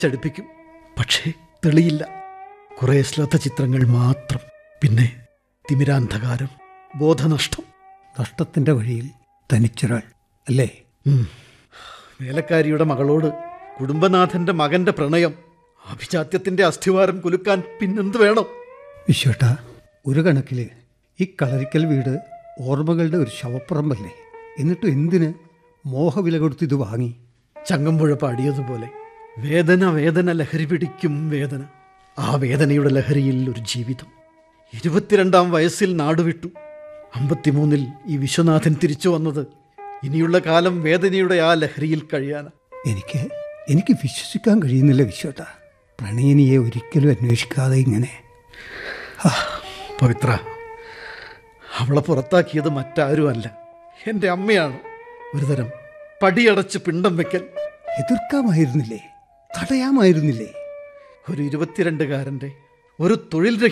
ചടിപ്പിക്കും പക്ഷേ തെളിയില്ല കുറെ ശ്ലഥ ചിത്രങ്ങൾ മാത്രം പിന്നെ തിമിരാന്ധകാരം ബോധനഷ്ടം നഷ്ടത്തിൻ്റെ വഴിയിൽ തനിച്ചൊരാൾ അല്ലേ ഉം. വേലക്കാരിയുടെ മകളോട് കുടുംബനാഥന്റെ മകന്റെ പ്രണയം അഭിജാത്യത്തിന്റെ അസ്ഥിവാരം കുലുക്കാൻ പിന്നെന്ത് വേണം വിശ്വട്ട ഒരു കണക്കിൽ ഈ കളരിക്കൽ വീട് ഓർമ്മകളുടെ ഒരു ശവപ്പുറമ്പല്ലേ എന്നിട്ടും എന്തിന് മോഹവില കൊടുത്ത് ഇത് വാങ്ങി ചങ്ങമ്പുഴ പാടിയതുപോലെ വേദന വേദന ലഹരി പിടിക്കും വേദന ആ വേദനയുടെ ലഹരിയിൽ ഒരു ജീവിതം ഇരുപത്തിരണ്ടാം വയസ്സിൽ നാടുവിട്ടു അമ്പത്തിമൂന്നിൽ ഈ വിശ്വനാഥൻ തിരിച്ചു വന്നത് ഇനിയുള്ള കാലം വേദനയുടെ ആ ലഹരിയിൽ കഴിയാനാ എനിക്ക് എനിക്ക് വിശ്വസിക്കാൻ കഴിയുന്നില്ല വിശ്വട്ട പ്രണയിനിയെ ഒരിക്കലും അന്വേഷിക്കാതെ ഇങ്ങനെ പവിത്ര അവളെ പുറത്താക്കിയത് മറ്റാരുമല്ല എൻ്റെ അമ്മയാണ് ഒരുതരം പടിയടച്ച് പിണ്ടം വെക്കൽ എതിർക്കാമായിരുന്നില്ലേ തടയാമായിരുന്നില്ലേ ഒരു ഇരുപത്തിരണ്ടുകാരൻ്റെ ഒരു തൊഴിൽ